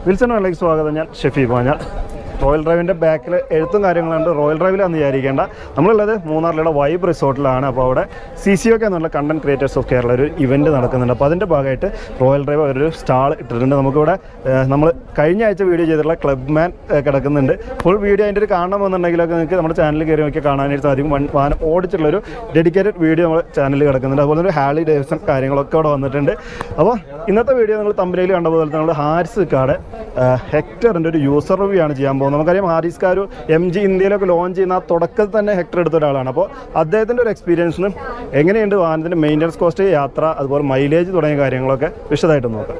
Wilson വേളയ്ക്ക് സ്വാഗതം ഞാൻ ഷെഫി പാഞ്ഞാൽ royal ഡ്രൈവിൻ്റെ ബാക്കിൽ എഴുത്തും കാര്യങ്ങളുണ്ട് റോയൽ ഡ്രൈവിലാണെന്ന് വിചാരിക്കേണ്ട നമ്മളുള്ളത് മൂന്നാറിലുള്ള വൈബ് റിസോർട്ടിലാണ് അപ്പോൾ അവിടെ സി സി ഒക്കെ എന്നുള്ള കണ്ടന്റ് ക്രിയേറ്റേഴ്സ് ഓഫ് കേരള ഒരു ഇവൻറ്റ് നടക്കുന്നുണ്ട് അപ്പോൾ അതിൻ്റെ ഭാഗമായിട്ട് റോയൽ ഡ്രൈവ് ഒരു സ്റ്റാൾ ഇട്ടിട്ടുണ്ട് നമുക്കിവിടെ നമ്മൾ കഴിഞ്ഞ ആഴ്ച വീഡിയോ ചെയ്തിട്ടുള്ള ക്ലബ് മാൻ കിടക്കുന്നുണ്ട് ഫുൾ വീഡിയോ അതിൻ്റെ ഒരു കാണണമെന്നുണ്ടെങ്കിലൊക്കെ നിങ്ങൾക്ക് നമ്മുടെ ചാനലിൽ കയറി നോക്കി കാണാനായിട്ട് സാധിക്കും വൺ വാഹനം ഓടിച്ചിട്ടുള്ളൊരു ഡെഡിക്കേറ്റഡ് വീഡിയോ നമ്മുടെ ചാനലിൽ കിടക്കുന്നുണ്ട് അതുപോലെ ഒരു ഹാലി ഡേവിസൺ കാര്യങ്ങളൊക്കെ അവിടെ വന്നിട്ടുണ്ട് അപ്പോൾ ഇന്നത്തെ വീഡിയോ നിങ്ങൾ തമ്പരയിൽ കണ്ട പോലെ നമ്മൾ ഹാരിസ് കാട് ഹെക്ടറിൻ്റെ ഒരു യൂസർ റിവ്യൂ ആണ് ചെയ്യാൻ പോകുന്നത് നമുക്കറിയാം ഹാരിസ് കാർ എം ജി ഇന്ത്യയിലൊക്കെ ലോഞ്ച് ചെയ്യുന്ന ആ തുടക്കത്തിൽ തന്നെ ഹെക്ടർ എടുത്ത ഒരാളാണ് അപ്പോൾ അദ്ദേഹത്തിൻ്റെ ഒരു എക്സ്പീരിയൻസിനും എങ്ങനെയുണ്ട് വാഹനത്തിൻ്റെ മെയിൻ്റനൻസ് കോസ്റ്റ് യാത്ര അതുപോലെ മൈലേജ് തുടങ്ങിയ കാര്യങ്ങളൊക്കെ വിശദമായിട്ട് നോക്കാം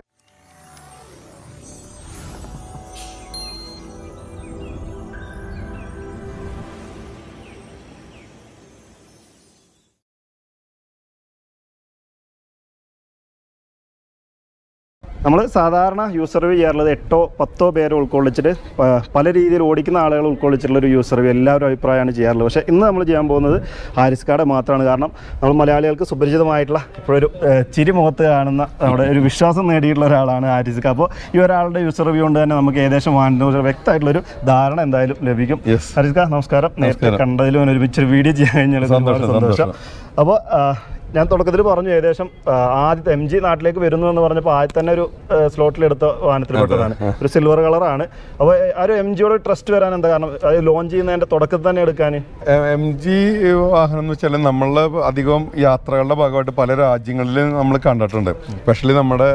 നമ്മൾ സാധാരണ യൂസർ റിവ്യൂ ചെയ്യാറുള്ളത് എട്ടോ പത്തോ പേരെ ഉൾക്കൊള്ളിച്ചിട്ട് പ- പല രീതിയിൽ ഓടിക്കുന്ന ആളുകൾ ഉൾക്കൊള്ളിച്ചിട്ടുള്ള ഒരു യൂസർ റിവ്യൂ എല്ലാവരും അഭിപ്രായമാണ് ചെയ്യാറുള്ളത് പക്ഷേ ഇന്ന് നമ്മൾ ചെയ്യാൻ പോകുന്നത് ഹാരിസ് കാർഡ് മാത്രമാണ് കാരണം നമ്മൾ മലയാളികൾക്ക് സുപരിചിതമായിട്ടുള്ള ഇപ്പോഴൊരു ഏഹ്, ചിരി മുഖത്ത് കാണുന്ന നമ്മുടെ ഒരു വിശ്വാസം നേടിയിട്ടുള്ള ഒരാളാണ് ഹാരിസ് കാ അപ്പോൾ ഈ ഒരാളുടെ യൂസർ റിവ്യൂ കൊണ്ട് തന്നെ നമുക്ക് ഏകദേശം വാഹനത്തിന് വ്യക്തമായിട്ടുള്ളൊരു ധാരണ എന്തായാലും ലഭിക്കും Yes. ഹാരിസ് കാ നമസ്കാരം നേരത്തെ നമസ്കാരം. കണ്ടതിലും ഒരുമിച്ചൊരു വീഡിയോ ചെയ്യാൻ കഴിഞ്ഞാൽ ഒരുപാട് സന്തോഷം, സന്തോഷം അപ്പോൾ ഞാൻ തുടക്കത്തിൽ പറഞ്ഞു ഏകദേശം ആ, ആദ്യത്തെ എം ജി നാട്ടിലേക്ക് വരുന്നു എന്ന് പറഞ്ഞപ്പോൾ ആദ്യം തന്നെ ഒരു സ്ലോട്ടിൽ എടുത്ത വാഹനത്തിൽപ്പെട്ടതാണ് ഒരു സിൽവർ കളറാണ് അപ്പോൾ ആ ഒരു എം ജിയോട് ട്രസ്റ്റ് വരാൻ എന്താ കാരണം അത് ലോഞ്ച് ചെയ്യുന്നതിന്റെ തുടക്കത്തിൽ തന്നെ എടുക്കാൻ എം ജി വാഹനം എന്ന് വെച്ചാൽ നമ്മളെ അധികം യാത്രകളുടെ ഭാഗമായിട്ട് പല രാജ്യങ്ങളിലും നമ്മൾ കണ്ടിട്ടുണ്ട് സ്പെഷ്യലി നമ്മുടെ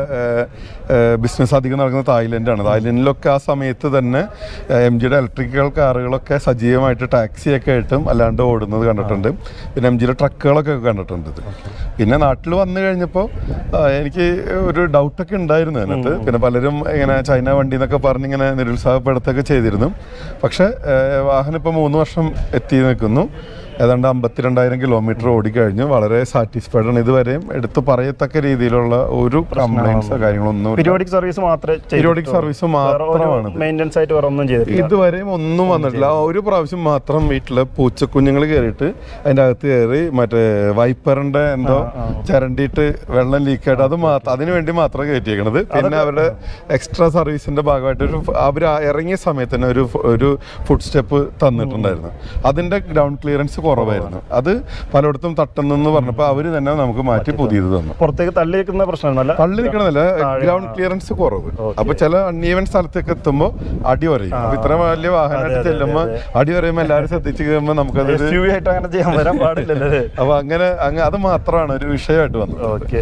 ബിസിനസ് അധികം നടക്കുന്നത് തായ്ലൻഡാണ് തായ്ലൻഡിലൊക്കെ ആ സമയത്ത് തന്നെ എം ജിയുടെ ഇലക്ട്രിക്കൽ കാറുകളൊക്കെ സജീവമായിട്ട് ടാക്സിയൊക്കെ ആയിട്ടും അല്ലാണ്ട് ഓടുന്നത് കണ്ടിട്ടുണ്ട് പിന്നെ എം ജിയുടെ ട്രക്കുകളൊക്കെ കണ്ടിട്ടുണ്ട് ഇത്. പിന്നെ നാട്ടിൽ വന്നു കഴിഞ്ഞപ്പോൾ എനിക്ക് ഒരു ഡൗട്ടൊക്കെ ഉണ്ടായിരുന്നു അതിനകത്ത് പിന്നെ പലരും ഇങ്ങനെ ചൈന വണ്ടി എന്നൊക്കെ പറഞ്ഞ് ഇങ്ങനെ നിരുത്സാഹപ്പെടുത്തൊക്കെ ചെയ്തിരുന്നു പക്ഷേ ഏഹ്, വാഹനം ഇപ്പോൾ മൂന്ന് വർഷം എത്തി നിൽക്കുന്നു ഏതാണ്ട് അമ്പത്തിരണ്ടായിരം കിലോമീറ്റർ ഓടിക്കഴിഞ്ഞു വളരെ സാറ്റിസ്ഫൈഡ് ആണ് ഇതുവരെയും എടുത്തു പറയത്തക്ക രീതിയിലുള്ള ഒരു കംപ്ലൈൻസോ കാര്യങ്ങളൊന്നും പീരിയോഡിക് സർവീസ് മാത്രമേ പീരിയോഡിക് സർവീസ് മാത്രമാണിത് മെയിൻ്റെനൻസ് ആയിട്ട് വേറെ ഒന്നും ചെയ്തിട്ടില്ല ഇതുവരെയും ഒന്നും വന്നിട്ടില്ല ആ ഒരു പ്രാവശ്യം മാത്രം വീട്ടില് പൂച്ചക്കുഞ്ഞുങ്ങൾ കയറിയിട്ട് അതിന്റെ അകത്ത് കയറി മറ്റേ വൈപ്പറിന്റെ എന്തോ ചരണ്ടിയിട്ട് വെള്ളം ലീക്കായിട്ട് അത് മാത്രം അതിനു വേണ്ടി മാത്രം കയറ്റിയേക്കണത് പിന്നെ അവരുടെ എക്സ്ട്രാ സർവീസിന്റെ ഭാഗമായിട്ട് ഒരു അവർ ഇറങ്ങിയ സമയത്ത് തന്നെ ഒരു ഫു- ഒരു ഫുഡ് സ്റ്റെപ്പ് തന്നിട്ടുണ്ടായിരുന്നു അതിന്റെ ഗ്രൗണ്ട് ക്ലിയറൻസ് കുറവായിരുന്നു അത് പലയിടത്തും തട്ടുന്നെന്ന് പറഞ്ഞപ്പോൾ അവർ തന്നെ നമുക്ക് മാറ്റി പുതിയത് തന്നു പുറത്തേക്ക് തള്ളി നിൽക്കുന്ന പ്രശ്നമല്ല തള്ളി നിൽക്കണമെന്നല്ല ഗ്രൗണ്ട് ക്ലിയറൻസ് കുറവ് അപ്പൊ ചില അൺഈവൻ സ്ഥലത്തേക്ക് എത്തുമ്പോ അടി പറയും അപ്പൊ ഇത്ര വലിയ വാഹനമായിട്ട് ചെല്ലുമ്പോ അടി പറയുമ്പോ എല്ലാവരും ശ്രദ്ധിച്ച് കഴിയുമ്പോ നമുക്കത് എസ് യു ആയിട്ട് അങ്ങനെ ചെയ്യാൻ വരാൻ പാടില്ലല്ലോ അല്ലേ അപ്പൊ അങ്ങനെ അങ്ങ് അത് മാത്രമാണ് ഒരു വിഷയമായിട്ട് വന്നത് ഓക്കെ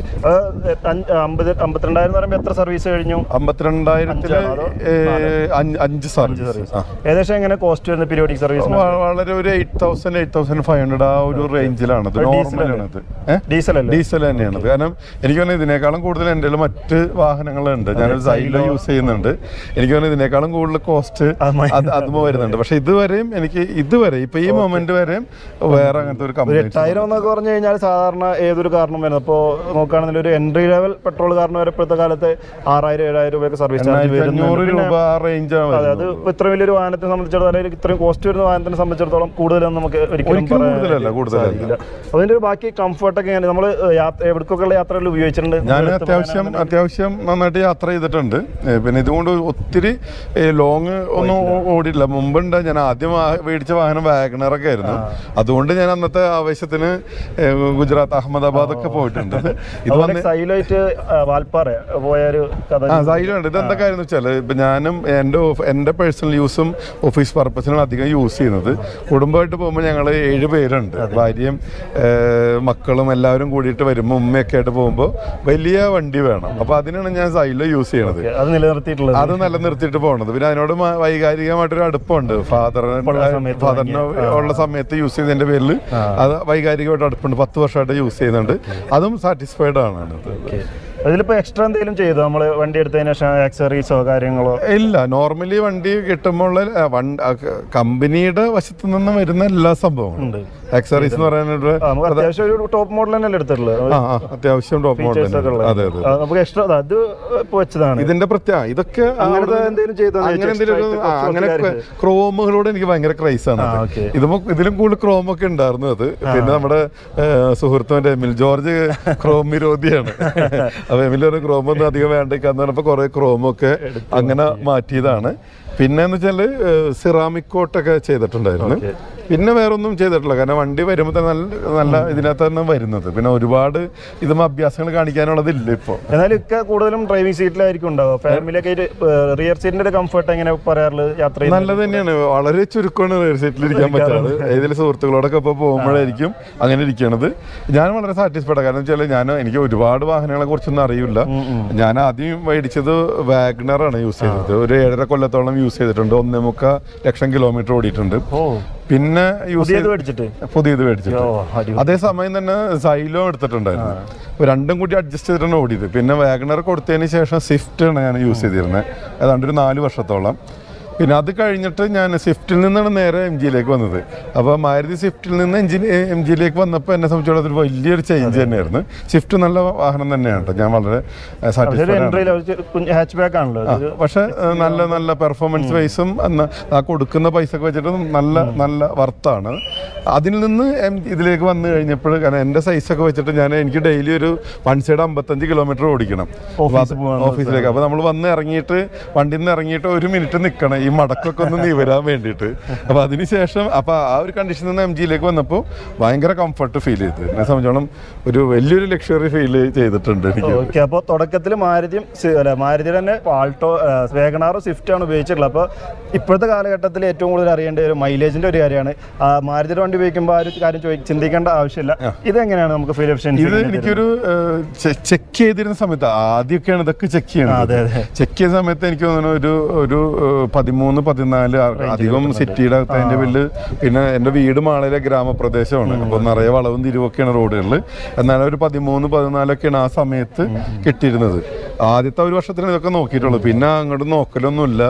അമ്പത് അമ്പത്തിരണ്ടായിരം എന്ന് പറയുമ്പോൾ എത്ര സർവീസ് കഴിഞ്ഞു അമ്പത്തിരണ്ടായിരത്തില് അഞ്ചാണോ അതോ ഏഹ്, അഞ്ച് അഞ്ച് സർവീസ് ആ. ഏകദേശം എങ്ങനെ കോസ്റ്റ് വരുന്നത് പീരിയോഡിക് സർവീസ് വ- വളരെ ഒരു eight thousand eight thousand five hundred ആ ഒരു റേഞ്ചിലാണ് ഇത് ഡീസൽ നോർമലാണത് ഏഹ് ഡീസൽ അല്ലേ ഡീസൽ തന്നെയാണ് കാരണം എനിക്ക് തോന്നുന്നു ഇതിനേക്കാളും കൂടുതൽ എൻ്റെ കയ്യിൽ മറ്റ് വാഹനങ്ങളുണ്ട് ഞാനൊരു സൈലോ യൂസ് ചെയ്യുന്നുണ്ട് എനിക്ക് തോന്നുന്നു ഇതിനേക്കാളും കൂടുതൽ കോസ്റ്റ് അത് മതി. അത് അതുമ്പോൾ വരുന്നുണ്ട് പക്ഷെ ഇതുവരെയും എനിക്ക് ഇതുവരെ ഇപ്പൊ ഈ മൊമെന്റ് വരെയും വേറെ അങ്ങനത്തെ ഒരു ഒരു കംപ്ലൈന്റ് എട്ടായിരം എന്നൊക്കെ പറഞ്ഞു കഴിഞ്ഞാൽ സാധാരണ ഏതൊരു കാറിനും വരുന്നത് അപ്പോൾ നോക്കുകയാണെങ്കിൽ ഒരു എൻട്രി ലെവൽ പെട്രോൾ കാറിന് വരെ ഇപ്പോഴത്തെ കാലത്ത് ആറായിരം ഏഴായിരം രൂപയൊക്കെ സർവീസ് ചാർജ് അഞ്ഞൂറ് വരുന്നുണ്ട് രൂപ ആ റേഞ്ചാണ് അതെ അത് ഇപ്പൊ ഇത്ര വലിയൊരു വാഹനത്തെ സംബന്ധിച്ചിടത്തോളം അല്ലെങ്കിൽ ഇത്രയും കോസ്റ്റ് വരുന്ന വാഹനത്തിനെ സംബന്ധിച്ചിടത്തോളം കൂടുതലൊന്നും നമുക്ക് ഒരിക്കലും ഒരിക്കലും പറയാൻ കൂടുതലല്ല, കൂടുതലല്ല. സാധിക്കില്ല. അതിന്റെ ഒരു ബാക്കി കംഫർട്ടൊക്കെ എങ്ങനെ നമ്മൾ എവിടേക്കൊക്കെയുള്ള യാത്രകൾ ഉപയോഗിച്ചിട്ടുണ്ട് ഞാൻ എടുത്ത് അത്യാവശ്യം പറയാനാണെങ്കിൽ അത്യാവശ്യം നന്നായിട്ട് യാത്ര ചെയ്തിട്ടുണ്ട് ഏ, പിന്നെ ഇതുകൊണ്ട് ഒത്തിരി ലോങ് ഒന്നും ഓ- ഓടിയിട്ടില്ല മുമ്പുണ്ട് ഞാൻ ആദ്യം വാ- മേടിച്ച വാഹനം വാഗണറൊക്കെ ആയിരുന്നു അതുകൊണ്ട് ഞാൻ അന്നത്തെ ആവേശത്തിന് ഏ, ഗുജറാത്ത് അഹമ്മദാബാദ് ഒക്കെ പോയിട്ടുണ്ട് ഇത് അതുപോലെ വന്ന് സൈലായിട്ട് വാൽപ്പാറ പോയ ഒരു കഥ ആ സൈലുണ്ട് ഇത് എന്താ കാര്യം എന്ന് വെച്ചാൽ ഇപ്പം ഞാനും എൻ്റെ ഓഫ്- എൻ്റെ പേഴ്സണൽ യൂസും ഓഫീസ് പർപ്പസിനാണ് അധികം യൂസ് ചെയ്യുന്നത് കുടുംബമായിട്ട് പോകുമ്പോൾ ഞങ്ങൾ ഏഴ് പേരുണ്ട് ഭാര്യയും ഏഹ്, മക്കളും എല്ലാവരും കൂടിയിട്ട് വരുമ്പോൾ ഉമ്മയൊക്കെ ആയിട്ട് പോകുമ്പോൾ വലിയ വണ്ടി വേണം അപ്പോൾ അതിനാണ് ഞാൻ സൈലോ യൂസ് ചെയ്യണത് അത് നിലനിർത്തിയിട്ടുള്ളത് അത് നിലനിർത്തിയിട്ട് പോണത് പിന്നെ അതിനോട് മ- വൈകാരികമായിട്ടൊരു അടുപ്പമുണ്ട് ഫാദറിന് ഉള്ള സമയത്ത് ഫാദറിന് ഉള്ള സമയത്ത് യൂസ് ചെയ്തതിന്റെ പേരിൽ അത് വൈകാരികമായിട്ട് അടുപ്പുണ്ട് പത്ത് വർഷമായിട്ട് യൂസ് ചെയ്യുന്നുണ്ട് അതും സാറ്റിസ്ഫൈഡ് ആണ് അതിനകത്ത്. അതിലിപ്പോ എക്സ്ട്രാ എന്തെങ്കിലും ചെയ്തോ നമ്മള് വണ്ടി എടുത്തതിന് ശേഷം ആക്സറീസോ കാര്യങ്ങളോ ഇല്ല നോർമലി വണ്ടി കിട്ടുമ്പോൾ കമ്പനിയുടെ വശത്തു നിന്ന് വരുന്ന എല്ലാ സംഭവങ്ങളും ഉണ്ട് ആക്സറീസ് എന്ന് പറയാനായിട്ട് ആ, നമുക്ക് അത്യാവശ്യം ഒരു ടോപ്പ് മോഡൽ തന്നെയല്ലേ എടുത്തിട്ടുള്ളത് ആ ആ അത്യാവശ്യം ടോപ്പ് മോഡൽ ഫീച്ചേഴ്സ് ഒക്കെ ഉള്ളത് അതെ അതെ ആ, നമുക്ക് എക്സ്ട്രാ അത് ഇപ്പൊ വെച്ചതാണ് ഇതിന്റെ പ്രത്യേക ഇതൊക്കെ അങ്ങനത്തെ അവിടുന്ന് എന്തെങ്കിലും ചെയ്തോ എന്ന് അങ്ങനെ ചോദിച്ചാൽ എന്തെങ്കിലും ഒരു- extra ആ, ആയിട്ട് അങ്ങനെ കുറച്ച് കാര്യങ്ങൾ. ക്രോമുകളോട് എനിക്ക് ഭയങ്കര ക്രൈസ് ആണ് ആ, അത്. okay. ഇതുമ്പോ ഇതിലും കൂടുതൽ ക്രോം ഒക്കെ ഉണ്ടായിരുന്നു അത് പിന്നെ നമ്മുടെ ഏഹ്, സുഹൃത്ത് മറ്റേ എമിൽ ജോർജ് ക്രോം വിരോധിയാണ് അപ്പൊ എമിലൊരു ക്രോം ഒന്നും അധികം വേണ്ടിക്കാന്ന് പറഞ്ഞപ്പോ കുറെ ക്രോമൊക്കെ അങ്ങനെ മാറ്റിയതാണ് പിന്നെ എന്ന് വെച്ചാല് സിറാമിക് കോട്ടൊക്കെ ചെയ്തിട്ടുണ്ടായിരുന്നു Okay. പിന്നെ വേറെ ഒന്നും ചെയ്തിട്ടില്ല കാരണം വണ്ടി വരുമ്പോൾ തന്നെ നല്ല നല്ല ഇതിനകത്ത് തന്നെ വരുന്നത് പിന്നെ ഒരുപാട് ഇതും അഭ്യാസങ്ങൾ കാണിക്കാനുള്ളതില്ല ഇപ്പോൾ എന്നാലും ഇക്ക കൂടുതലും ഡ്രൈവിംഗ് സീറ്റിലായിരിക്കും ഉണ്ടാവുക ഫാമിലിയൊക്കെ റിയർ സീറ്റിന്റെ ഒരു കംഫർട്ട് എങ്ങനെ പറയാറുള്ളത് യാത്ര ചെയ്യുന്നത് നല്ലത് തന്നെയാണ് വളരെ ചുരുക്കമാണ് റിയർ സീറ്റിൽ ഇരിക്കാൻ പറ്റാറ് ഏതെങ്കിലും സുഹൃത്തുക്കളോടൊക്കെ ഇപ്പോൾ പോകുമ്പോഴായിരിക്കും അങ്ങനെ ഇരിക്കണത് ഞാൻ വളരെ സാറ്റിസ്ഫൈഡ് കാരണം വെച്ചാൽ ഞാൻ എനിക്ക് ഒരുപാട് വാഹനങ്ങളെ കുറിച്ചൊന്നും അറിയില്ല ഞാൻ ആദ്യം മേടിച്ചത് വാഗ്നറാണ് യൂസ് ചെയ്തത് ഒരു ഏഴര കൊല്ലത്തോളം യൂസ് ചെയ്തിട്ടുണ്ട് ഒന്നേ മുക്കാൽ ലക്ഷം കിലോമീറ്റർ ഓടിയിട്ടുണ്ട് ഓ പിന്നെ യൂസ് പുതിയത് മേടിച്ചിട്ട് പുതിയത് മേടിച്ചിട്ട് ഓ അടിപൊളി അതേസമയം തന്നെ സൈലോ എടുത്തിട്ടുണ്ടായിരുന്നു അപ്പൊ രണ്ടും കൂടി അഡ്ജസ്റ്റ് ചെയ്തിട്ടാണ് ഓടിയത് പിന്നെ വാഗണർ കൊടുത്തതിന് ശേഷം സ്വിഫ്റ്റ് ആണ് ഞാൻ യൂസ് ചെയ്തിരുന്നത് ഏതാണ്ട് ഒരു നാല് വർഷത്തോളം പിന്നെ അത് കഴിഞ്ഞിട്ട് ഞാൻ സ്വിഫ്റ്റിൽ നിന്നാണ് നേരെ എം ജിയിലേക്ക് വന്നത് അപ്പോൾ മാരുതി സ്വിഫ്റ്റിൽ നിന്ന് എം ജി എം ജിയിലേക്ക് വന്നപ്പോൾ എന്നെ സംബന്ധിച്ചോളം അതൊരു വലിയൊരു ചേഞ്ച് തന്നെയായിരുന്നു സ്വിഫ്റ്റ് നല്ല വാഹനം തന്നെയാണ് കേട്ടോ ഞാൻ വളരെ അതൊരു സാറ്റിസ്ഫൈഡ് ആണ് എൻട്രിയിൽ കുഞ്ഞ് ഹാച്ച് ബാക്ക് ആണല്ലോ ഇത് പക്ഷെ ഏഹ്, നല്ല നല്ല പെർഫോമൻസ് വൈസും എന്ന ആ കൊടുക്കുന്ന പൈസ ഒക്കെ വെച്ചിട്ട് നല്ല നല്ല വർത്താണ് അതിൽ നിന്ന് എം- ഇതിലേക്ക് വന്നു കഴിഞ്ഞപ്പോൾ കാരണം എൻ്റെ സൈസൊക്കെ വെച്ചിട്ട് ഞാൻ എനിക്ക് ഡെയിലി ഒരു വൺ സൈഡ് അമ്പത്തഞ്ച് കിലോമീറ്റർ ഓടിക്കണം ഓഫീസിൽ പോകാൻ ഓഫീസിലേക്ക് അപ്പോൾ നമ്മൾ വന്ന് ഇറങ്ങിയിട്ട് വണ്ടിയിൽ നിന്ന് ഇറങ്ങിയിട്ട് ഒരു മിനിറ്റ് നിൽക്കണം ഈ മടക്കൊക്കെ ഒന്ന് നിവരാൻ വേണ്ടിയിട്ട് അപ്പോൾ അതിനുശേഷം അപ്പോൾ ആ ഒരു കണ്ടീഷനിൽ നിന്ന് എം ജിയിലേക്ക് വന്നപ്പോൾ ഭയങ്കര കംഫർട്ട് ഫീൽ ചെയ്തു എന്നെ സംബന്ധിച്ചോളം ഒരു വലിയൊരു ലക്ഷറി ഫീൽ ചെയ്തിട്ടുണ്ട് എനിക്ക് ഓക്കെ അപ്പോൾ തുടക്കത്തിൽ മാരുതിയും സി- അല്ല മാരുതി തന്നെ ആൾട്ടോ വേഗണാറും സ്വിഫ്റ്റ് ആണ് ഉപയോഗിച്ചിട്ടുള്ളത് അപ്പോൾ ഇപ്പോഴത്തെ കാലഘട്ടത്തിൽ ഏറ്റവും കൂടുതൽ അറിയേണ്ട ഒരു മൈലേജിന്റെ ഒരു കാര്യമാണ് ആ, മാരുതിയുടെ വണ്ടി ഉപയോഗിക്കുമ്പോൾ ആ ഒരു കാര്യം ചോദി ചിന്തിക്കേണ്ട ആവശ്യമില്ല ഇതെങ്ങനെയാണ് നമുക്ക് ഫീൽ എഫിഷ്യൻസി ഇത് എനിക്കൊരു ചെക്ക് ചെയ്തിരുന്ന സമയത്ത് ആദ്യമൊക്കെയാണ് ഇതൊക്കെ ചെക്ക് അതെ, ചെയ്യണത് അതെ. ചെക്ക് ചെയ്ത സമയത്ത് എനിക്ക് തോന്നുന്നു ഒരു ഒരു ഏഹ്, പതിമൂന്ന് പതിനാല് ആ- അധികം സിറ്റിയുടെ അകത്ത് അതിന്റെ ബില്ല് പിന്നെ എൻ്റെ വീട് മാളയിലെ ഗ്രാമപ്രദേശമാണ് അപ്പോൾ നിറയെ വളവും തിരിവൊക്കെയാണ് റോഡുകളിൽ എന്നാലും ഒരു പതിമൂന്ന് പതിനാലൊക്കെയാണ് ആ സമയത്ത് കിട്ടിയിരുന്നത് ആദ്യത്തെ ഒരു വർഷത്തിന് ഇതൊക്കെ നോക്കിയിട്ടുള്ളൂ പിന്നെ അങ്ങോട്ട് നോക്കലൊന്നുമില്ല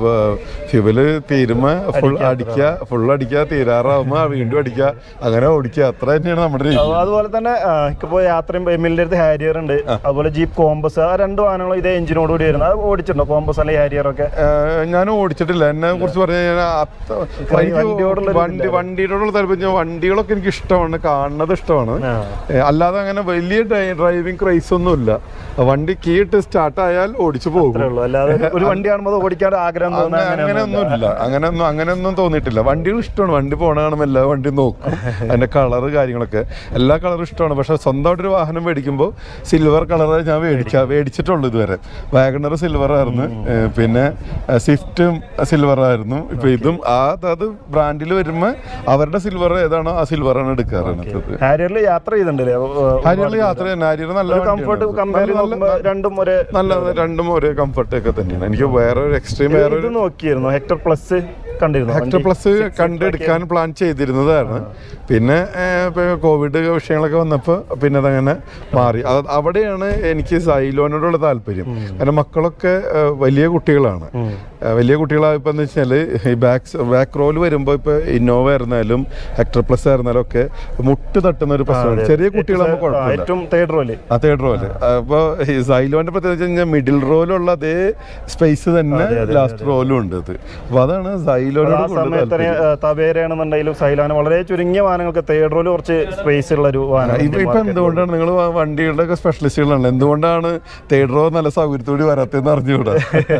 ഫ്യൂവല് തീരുമ്പോ ഫുൾ അടിക്കുക ഫുൾ അടിക്കുക തീരാറാവുമ്പോ വീണ്ടും അടിക്കുക അങ്ങനെ ഓടിക്കുക അത്ര തന്നെയാണ് നമ്മുടെ രീതി അതുപോലെ തന്നെ ഇപ്പോൾ യാത്രയും എമ്മിലിൻ്റെ അടുത്ത് ഹാരിയർ ഉണ്ട് അതുപോലെ ജീപ്പ് കോമ്പസ് ആ രണ്ട് വാഹനങ്ങളും ഇതേ എഞ്ചിനോട് കൂടി വരുന്നത് അത് ഓടിച്ചിട്ടുണ്ടോ കോമ്പസ് അല്ലെങ്കിൽ ഹാരിയർ ഒക്കെ ഏഹ് ഞാൻ ഓടിച്ചിട്ടില്ല എന്നെ കുറിച്ച് പറഞ്ഞു കഴിഞ്ഞാൽ അത്ത- എനിക്ക് വണ്ടിയോടുള്ള ഒരു വണ്ടി വണ്ടിയോടുള്ള താല്പര്യം വണ്ടികളൊക്കെ എനിക്ക് ഇഷ്ടമാണ് കാണുന്നത് ഇഷ്ടമാണ് ആ. ഏഹ് അല്ലാതെ അങ്ങനെ വലിയ ഡ്രൈവിംഗ് ക്രൈസ് ഒന്നുമില്ല വണ്ടി കീ ഇട്ട് സ്റ്റാർട്ട് ആയാൽ ഓടിച്ചു പോകും അത്രേ ഉള്ളൂ അല്ലാതെ ഒരു വണ്ടി കാണുമ്പോൾ അത് ഓടിക്കാൻ ആഗ്രഹം തോന്നുന്നത് അങ്ങനെ അങ്ങനെയൊന്നും അങ്ങനെയൊന്നും ഇല്ല അങ്ങനെയൊന്നും അങ്ങനെയൊന്നും തോന്നിയിട്ടില്ല വണ്ടികൾ ഇഷ്ടമാണ് വണ്ടി പോണ കാണുമ്പോൾ എല്ലാ വണ്ടിയും നോക്കും അതിന്റെ കളറ് കാര്യങ്ങളൊക്കെ എല്ലാ കളറും ഇഷ്ടമാണ് പക്ഷെ സ്വന്തമായിട്ടൊരു വാഹനം മേടിക്കുമ്പോൾ സിൽവർ കളറ് ഞാൻ മേടിക്കാ മേടിച്ചിട്ടുള്ളൂ ഇതുവരെ വാഗണർ സിൽവർ ആയിരുന്നു ഏഹ് പിന്നെ ഏഹ് സ്വിഫ്റ്റും സിൽവർ ആയിരുന്നു ഇപ്പൊ ഇതും ആ അത് ബ്രാൻഡിൽ വരുമ്പോൾ അവരുടെ സിൽവർ ഏതാണോ ആ സിൽവറാണ് എടുക്കാറുള്ളത് ഹാരിയറിൽ യാത്ര ചെയ്തിട്ടുണ്ടല്ലേ ഹരിയർ യാത്ര തന്നെ ഹരിയർ നല്ല കംഫർട്ട് വണ്ടിയാണ്. കമ്പയർ നല്ല- നോക്കുമ്പോൾ രണ്ടും ഒരേ നല്ല രണ്ടും ഒരേ കംഫർട്ട് ഒക്കെ തന്നെയാണ് എനിക്ക് വേറെ ഒരു എക്സ്ട്രീം വേറെ ഇത് നോക്കിയിരുന്നു ഹെക്ടർ പ്ലസ് കണ്ടിരുന്നു ഹെക്ടർ പ്ലസ് കണ്ടെടുക്കാൻ പ്ലാൻ ചെയ്തിരുന്നതാണ് പിന്നെ ഏഹ്, ഇപ്പൊ കോവിഡ് വിഷയങ്ങളൊക്കെ വന്നപ്പോൾ പിന്നെ അതങ്ങനെ മാറി അത് അവിടെയാണ് എനിക്ക് സൈലോനോടുള്ള താല്പര്യം കാരണം മക്കളൊക്കെ ഏഹ്, വലിയ കുട്ടികളാണ് ഏഹ്, വലിയ കുട്ടികളായപ്പോൾ എന്ന് വെച്ചാൽ ഈ ബാക്ക് ബാക്ക് റോയിൽ വരുമ്പോൾ ഇപ്പോൾ ഇന്നോവ ആയിരുന്നാലും ഹെക്ടർ പ്ലസ് ആയിരുന്നാലും ഒക്കെ മുട്ട് തട്ടുന്ന ഒരു പ്രശ്നമാണ് ചെറിയ കുട്ടികളാകുമ്പോൾ കുഴപ്പമില്ല ഏറ്റവും തേർഡ് റോല് ആ തേർഡ് റോല് അപ്പോൾ ഈ സൈലോന്റെ പ്രത്യേകിച്ച് കഴിഞ്ഞാൽ മിഡിൽ റോയിലുള്ള അതേ സ്പേസ് തന്നെ ലാസ്റ്റ് റോലും ഉണ്ട് അത് അപ്പോൾ അതാണ് ആ സൈലോനോട് കൂടുതൽ സമയത്ത് താല്പര്യം. തവേരയാണെന്നുണ്ടെങ്കിലും സൈലാന വളരെ ചുരുങ്ങിയ വാഹനങ്ങൾക്ക് തേർഡ് റോല് കുറച്ച് സ്പേസ് ഉള്ള ഒരു വാഹനം ഇപ്പൊ ഇപ്പൊ എന്തുകൊണ്ടാണ് നിങ്ങൾ വണ്ടികളുടെ ഒക്കെ സ്പെഷ്യലിസ്റ്റുകളാണ് എന്തുകൊണ്ടാണ് തേർഡ് റോ നല്ല സൗകര്യത്തോടെ വരാത്തതെന്ന് അറിഞ്ഞുകൂടാ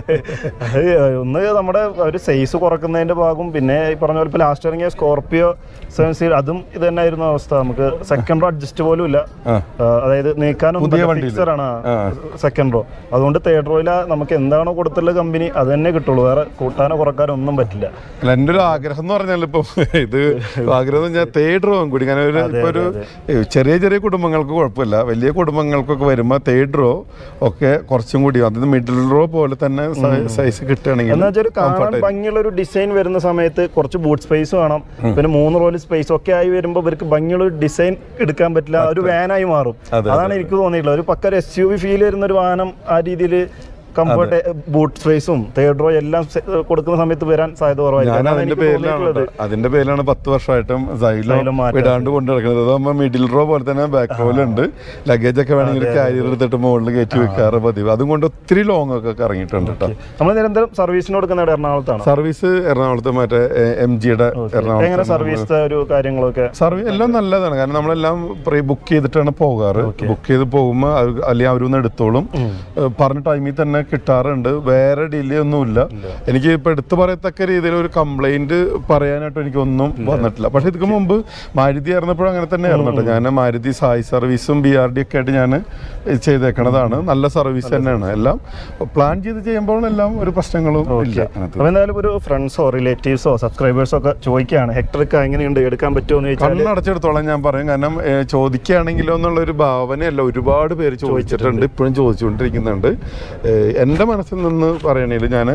അത് ഒന്ന് നമ്മുടെ ഒരു സൈസ് കുറക്കുന്നതിന്റെ ഭാഗം പിന്നെ ഈ പറഞ്ഞ പോലെ ഇപ്പൊ ലാസ്റ്റ് ഇറങ്ങിയ സ്കോർപിയോ സെവൻ സീ അതും ഇത് തന്നെയായിരുന്നു അവസ്ഥ നമുക്ക് സെക്കൻഡ് റോ അഡ്ജസ്റ്റ് പോലും ഇല്ല ആ. ആ, അതായത് നീക്കാനും പുതിയ വണ്ടിയില്. ഫിക്സർ ആണ് ആ. സെക്കൻഡ് റോ അതുകൊണ്ട് തേർഡ് റോയില നമുക്ക് എന്താണോ കൊടുത്തുള്ള കമ്പനി അത് തന്നെ കിട്ടുള്ളൂ വേറെ കൂട്ടാനോ കുറക്കാനോ ഒന്നും പറ്റില്ല അല്ല എൻ്റെ ഒരു ആഗ്രഹം എന്ന് പറഞ്ഞാൽ ഇപ്പൊ ഇത് ആഗ്രഹം ഞാൻ തേർഡ് റോ കൂടി കാരണം ഒരു ഇപ്പൊ ഒരു ചെറിയ ചെറിയ കുടുംബങ്ങൾക്ക് കുഴപ്പമില്ല വലിയ കുടുംബങ്ങൾക്കൊക്കെ വരുമ്പോൾ തേർഡ് റോ ഒക്കെ കുറച്ചും കൂടി അതായത് മിഡിൽ റോ പോലെ തന്നെ സൈസ് കിട്ടുകയാണെങ്കിൽ എന്ന് വെച്ചാൽ ഒരു കാണാൻ comfort ഭംഗിയുള്ള ഒരു ഡിസൈൻ വരുന്ന സമയത്ത് കുറച്ച് ബൂട്ട് സ്പേസ് വേണം പിന്നെ മൂന്ന് റോല് സ്പേസ് ഒക്കെ ആയി വരുമ്പോൾ ഇവർക്ക് ഭംഗിയുള്ള ഒരു ഡിസൈൻ എടുക്കാൻ പറ്റില്ല ഒരു വാനായി മാറും അതെ, അതാണ് എനിക്ക് തോന്നിയിട്ടുള്ളത് ഒരു പക്ക എസ് യു വി ഫീൽ വരുന്ന ഒരു വാഹനം ആ രീതിയിൽ കംഫർട്ട് ബൂട്ട് സ്പേസും തേർഡ് റോ എല്ലാം se- കൊടുക്കുന്ന സമയത്ത് വരാൻ സാധ്യത കുറവായിരിക്കും ഞാൻ അതാണ് അതിന്റെ എനിക്ക് പേരിലാണ് തോന്നിയിട്ടുള്ളത്. കേട്ടോ. അതിന്റെ പേരിലാണ് പത്ത് വർഷമായിട്ടും Xylem സൈലം മാറ്റാത്തത്. ഇടാണ്ട് കൊണ്ടു നടക്കുന്നത് അതാകുമ്പോൾ മിഡിൽ റോ പോലെ തന്നെ ബാക്ക് റോയിലുണ്ട് ലഗേജ് ഒക്കെ വേണമെങ്കിൽ കാരിയർ എടുത്തിട്ട് മുകളിൽ കയറ്റി വെക്കാറ് പതിവ് അതുകൊണ്ട് ഒത്തിരി ലോങ് ഒക്കെ ഇറങ്ങിയിട്ടുണ്ട് കേട്ടോ നമ്മൾ നിരന്തരം സർവീസിന് കൊടുക്കുന്ന ഇവിടെ എറണാകുളത്താണ് സർവീസ് എറണാകുളത്ത് മറ്റേ എം ജിയുടെ എങ്ങനെ സർവീസ് ഒരു കാര്യങ്ങളൊക്കെ സർവീസ് എല്ലാം നല്ലതാണ് കാരണം നമ്മളെല്ലാം പ്രീ ബുക്ക് ചെയ്തിട്ടാണ് പോകാറ് ബുക്ക് ചെയ്ത് പോകുമ്പോൾ അല്ലെങ്കിൽ അവരൊന്ന് എടുത്തോളും ഏഹ് പറഞ്ഞ ടൈമിൽ തന്നെ കിട്ടാറുണ്ട് വേറെ ഡിലേ ഒന്നുമില്ല എനിക്ക് ഇപ്പൊ എടുത്തു പറയത്തക്ക രീതിയിൽ ഒരു കംപ്ലൈന്റ് പറയാനായിട്ട് എനിക്കൊന്നും വന്നിട്ടില്ല പക്ഷെ ഇതിക്ക് മുമ്പ് മാരുതി ആയിരുന്നപ്പോഴും അങ്ങനെ തന്നെ ആയിരുന്നു കേട്ടോ ഞാൻ മാരുതി സായി സർവീസും ബി ആർ ഡി ഒക്കെ ആയിട്ട് ഞാൻ ചെയ്തേക്കണതാണ് നല്ല സർവീസ് തന്നെയാണ് എല്ലാം പ്ലാൻ ചെയ്ത് ചെയ്യുമ്പോൾ എല്ലാം ഒരു പ്രശ്നങ്ങളും ഇല്ല അതിനകത്ത്. അപ്പൊ എന്തായാലും ഒരു ഫ്രണ്ട്സോ റിലേറ്റീവ്സോ സബ്സ്ക്രൈബേഴ്സോ ഒക്കെ ചോദിക്കുകയാണ് ഹെക്ടർക്ക് എങ്ങനെയുണ്ട് എടുക്കാൻ പറ്റുമോ എന്ന് ചോദിച്ചാൽ കണ്ണടച്ചെടുത്തോളം ഞാൻ പറയും കാരണം ഏ, ചോദിക്കുകയാണെങ്കിലോ എന്നുള്ള ഒരു ഭാവനയല്ല ഒരുപാട് പേര് ചോദിച്ചിട്ടുണ്ട് ഇപ്പോഴും ചോദിച്ചുകൊണ്ടിരിക്കുന്നുണ്ട് ഏ, എൻ്റെ മനസ്സിൽ നിന്ന് പറയണേൽ ഞാൻ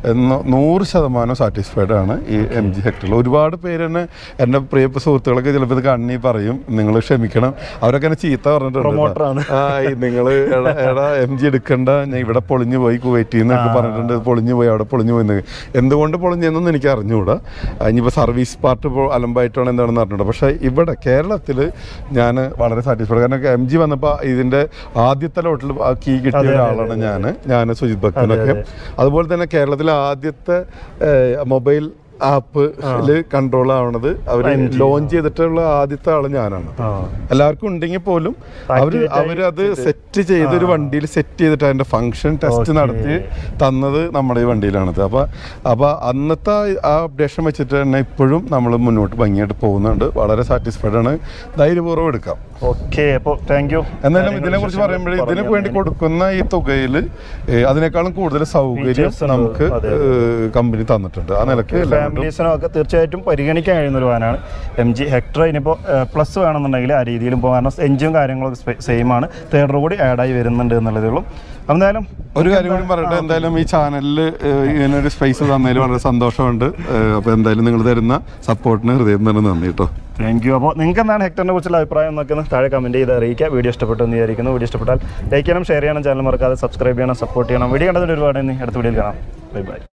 നൂറ് ശതമാനം സാറ്റിസ്ഫൈഡ് ആണ് ഈ എം ജി ഹെക്ടറിൽ ഒരുപാട് പേര് തന്നെ എൻ്റെ പ്രിയപ്പെട്ട സുഹൃത്തുക്കളൊക്കെ ചിലപ്പോൾ ഇത് കണ്ണി പറയും നിങ്ങൾ ക്ഷമിക്കണം അവരൊക്കെ എന്നെ ചീത്ത പറഞ്ഞിട്ടുണ്ട് Promoter ആണ്. ആ നിങ്ങൾ എടാ എം ജി എടുക്കണ്ട ഞാൻ ഇവിടെ പൊളിഞ്ഞു പോയി കുവൈറ്റിൽ നിന്ന് ഒക്കെ പറഞ്ഞിട്ടുണ്ട് ഇത് പൊളിഞ്ഞു പോയി അവിടെ പൊളിഞ്ഞു പോയി എന്ന്. എന്തുകൊണ്ട് പൊളിഞ്ഞെന്നൊന്നും എനിക്ക് അറിഞ്ഞുകൂടാ ആ, ഇനിയിപ്പോൾ സർവീസ് പാർട്ട് ഇപ്പോൾ അലമ്പായിട്ടാണ് എന്താണെന്ന് അറിഞ്ഞൂടാ പക്ഷേ ഇവിടെ കേരളത്തിൽ ഞാൻ വളരെ സാറ്റിസ്ഫൈഡ് കാരണം എം ജി വന്നപ്പോൾ ഇതിൻ്റെ ആദ്യത്തെ ലോട്ടിൽ കീ കിട്ടിയ ഒരാളാണ് ഞാൻ ഞാൻ സുജിത് ഭക്തനൊക്കെ അതുപോലെ തന്നെ കേരളത്തിലെ ആദ്യത്തെ മൊബൈൽ ആപ്പിൽ കൺട്രോൾ ആവണത് അവർ ലോഞ്ച് ചെയ്തിട്ടുള്ള ആദ്യത്തെ ആള് ഞാനാണ് ആ. എല്ലാവർക്കും ഉണ്ടെങ്കിൽ പോലും അവര് അവരത് സെറ്റ് ചെയ്ത് ഒരു വണ്ടിയിൽ സെറ്റ് ചെയ്തിട്ട് അതിന്റെ ഫംഗ്ഷൻ ടെസ്റ്റ് നടത്തി തന്നത് നമ്മുടെ ഈ വണ്ടിയിലാണത് അപ്പൊ അപ്പൊ അന്നത്തെ ആ അപ്ഡേഷൻ വെച്ചിട്ട് തന്നെ ഇപ്പോഴും നമ്മൾ മുന്നോട്ട് ഭംഗിയായിട്ട് പോകുന്നുണ്ട് വളരെ സാറ്റിസ്ഫൈഡ് ആണ് ധൈര്യപൂർവ്വം എടുക്കാം ഓക്കെ അപ്പോൾ താങ്ക് യു എന്നാലും ഇതിനെ കുറിച്ച് പറയുമ്പോൾ ഇതിന് വേണ്ടി കൊടുക്കുന്ന ഈ തുകയിൽ അതിനേക്കാളും കൂടുതൽ സൗകര്യം Features ഉണ്ട്. നമുക്ക് അതെ. കമ്പനി തന്നിട്ടുണ്ട് ആ നിലക്ക് എല്ലാം കൊണ്ടും ഫാമിലീസിനും ഒക്കെ തീർച്ചയായിട്ടും പരിഗണിക്കാൻ കഴിയുന്ന ഒരു വാനാണ് എം ജി ഹെക്ടർ ഇനിയിപ്പോൾ പ്ലസ് വേണമെന്നുണ്ടെങ്കിൽ ആ രീതിയിലും പോകാൻ കാരണം എഞ്ചിനും കാര്യങ്ങളൊക്കെ സെയിം ആണ് തേർഡ് കൂടി ആഡായി വരുന്നുണ്ട് എന്നുള്ളതേ ഉള്ളൂ എന്തായാലും ഒരു കാര്യം കൂടി പറയട്ടെ എന്തായാലും ഈ ചാനലിൽ ഇങ്ങനെ ഒരു സ്പേസ് തന്നതിൽ വളരെ സന്തോഷമുണ്ട് അപ്പോൾ എന്തായാലും നിങ്ങൾ തരുന്ന സപ്പോർട്ടിന് ഹൃദയം തന്നെ നന്ദി കേട്ടോ താങ്ക് യു അപ്പോൾ നിങ്ങൾക്ക് എന്താണ് ഹെക്ടറിനെ കുറിച്ചുള്ള അഭിപ്രായം എന്നൊക്കെ ഒന്ന് താഴെ കമൻറ്റ് ചെയ്ത് അറിയിക്കുക വീഡിയോ ഇഷ്ടപ്പെട്ടു എന്ന് വിചാരിക്കുന്നു വീഡിയോ ഇഷ്ടപ്പെട്ടാൽ ലൈക്ക് ചെയ്യണം ഷെയർ ചെയ്യണം ചാനൽ മറക്കാതെ സബ്സ്ക്രൈബ് ചെയ്യണം സപ്പോർട്ട് ചെയ്യണം വീഡിയോ കണ്ടതിന് ഒരുപാട് നന്ദി അടുത്ത വീഡിയോയിൽ കാണാം ബൈ ബൈ